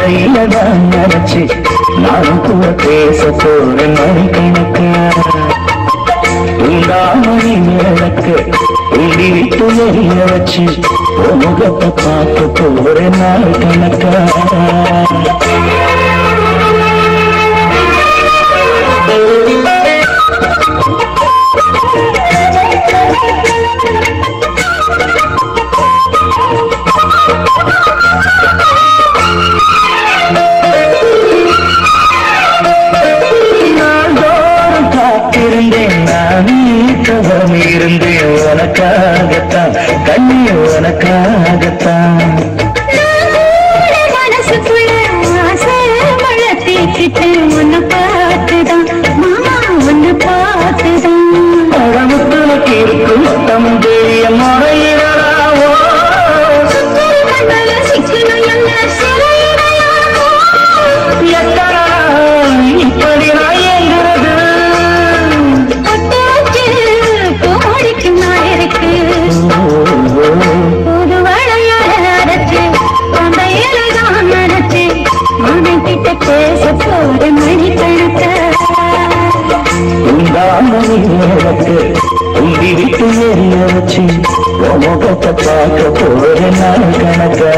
உண்டையில தான் நினைச்சு நானும் கூட பேச போறேன் மணிக்கணக்கா உண்டாமணி விளக்கு உண்டி விட்டு எரிய வச்சு உன் முகத்தை பார்க்க போறேன் நாள் கணக்கா நாள்தோறும் காத்திருந்தேன் நான் தவம் இருந்தேன் உனக்காகத்தான் கண்ணி உனக்காகத்தான் மனசுக்குள்ள ஆசை வளர்த்திக்கிட்டு உன்னை பார்த்துதான் மாமா உன்னை பார்த்துதான் பழமுத்துனக்கு இருக்கும் தமிழ் தெரிய முறையிடலாவோ சுந்தரி கண்ணல சிக்கணும் என்ன சிறையிடையாமோ எத்தனை நாள் இப்படி நான் ஏங்குறது பொட்டு வச்சு கோடிக்கு நான் இருக்கு புது வளையல அரைச்சு அந்த இலைதான் நினைச்சு மனம் கிட்ட பேச போற மணிக்கணக்க உண்டாமணி விளக்கு உண்டி விட்டு எரிய வச்சு உன் முகத்தை பார்க்க போறேன் நாள் கணக்கா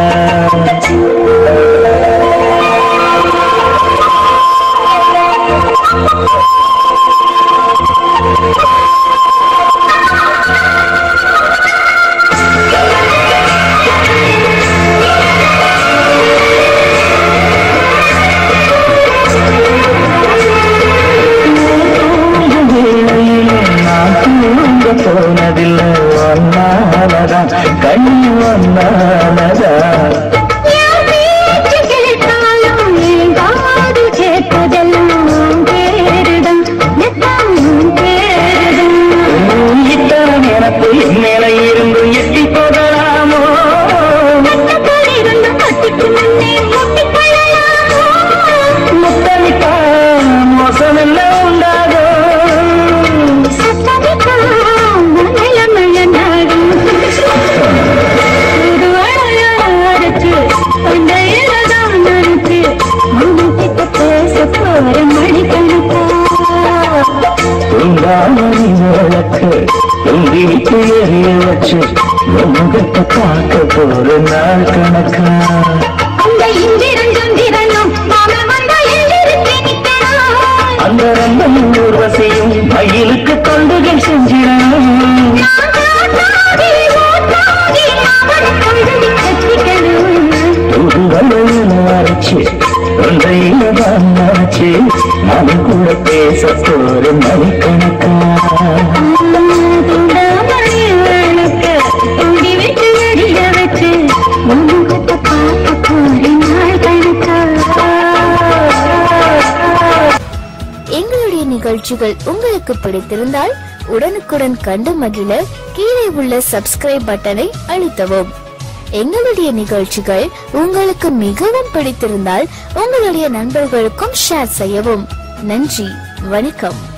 வேளையிலே நான் தூங்க போனதில்லை ஒன்னாலதான் கண்ணி ஒன்னாலதான் யார் பேச்சு கேட்டாலும் என் காது கேட்பதெல்லாம் பேருதான் எல்லாம் பேருதான் இத்தனை எனக்கு மேல இருந்து எட்டி போகலாமோ கட்டப்படிருந்து கட்டிக்கு முன்னே முட்டிக்கொள்ளலாமோ முத்தமிட்டா மோசம் என்ன உண்டாகும் சத்தமிட்டாம் மலையமழ நாடும் ஒரு வளையாரத்து அந்த இலதான் நினைச்சு மனம் கிட்ட பேச போற மணிக்கணக்கா உண்டாமணி விளக்கு உண்டி விட்டு எரிய வச்சு உன் முகத்தை பார்க்க போற நாள் கணக்கா அந்த இந்திரண்டும் திரண்டும் மாமன் வந்தா எந்திரிச்சு நிக்கணும் அந்த ரெண்டும் ஊர்வசையும் மயிலுக்கு தொண்டுகள் செஞ்சிடணும் ஆடி ஓட்டாடி அவன் கொண்டு கட்டிக்கணும் புதுவளையில் அரைச்சு ஒன்றையில தான் நினைச்சு நான் கூட பேச போற மணிக்கணக்கா துண்டாமணி விளக்கு துண்டி விட்டு எரிய வச்சு முகத்தை பார்க்க போறேன் நாள் கணக்கா எங்களுடைய நிகழ்ச்சிகள் உங்களுக்கு பிடித்திருந்தால் உடனுக்குடன் கண்டு மகிழ கீழே உள்ள சப்ஸ்கிரைப் பட்டனை அழுத்தவும் எங்களுடைய நிகழ்ச்சிகள் உங்களுக்கு மிகவும் பிடித்திருந்தால் உங்களுடைய நண்பர்களுக்கும் ஷேர் செய்யவும் நன்றி வணக்கம்